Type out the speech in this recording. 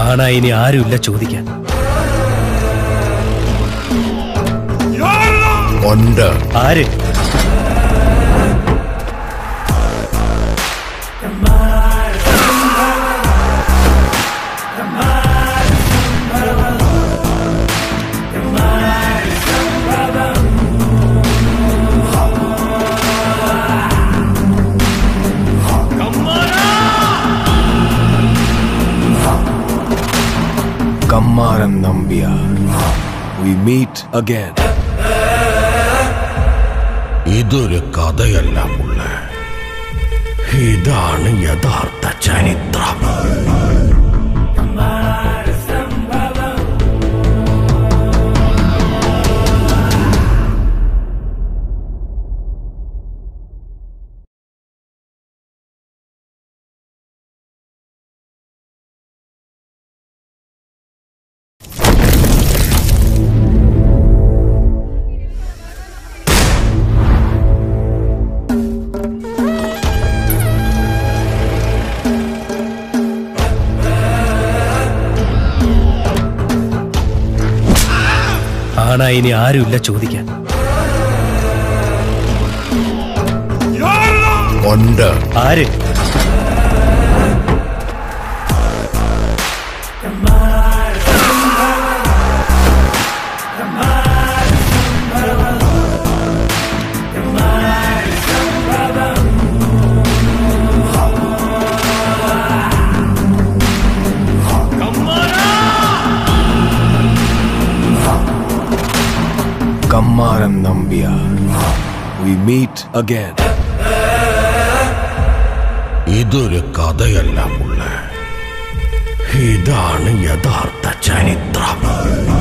ആണാ ഇനി ആരുമില്ല ചോദിക്കാൻ ഉണ്ട് ആര് Kammaran Nambiar we meet again ഇതൊരു കഥയല്ല മുള്ള ഇതാണ് യഥാർത്ഥ ചരിത്രം ആണാ ഇനി ആരുമില്ല ചോദിക്കാൻ ഉണ്ട് ആര് Kammaran Nambiar we meet again ഇതൊരു കഥയല്ല മുള്ള ഇതാണ് യഥാർത്ഥ ചരിത്രം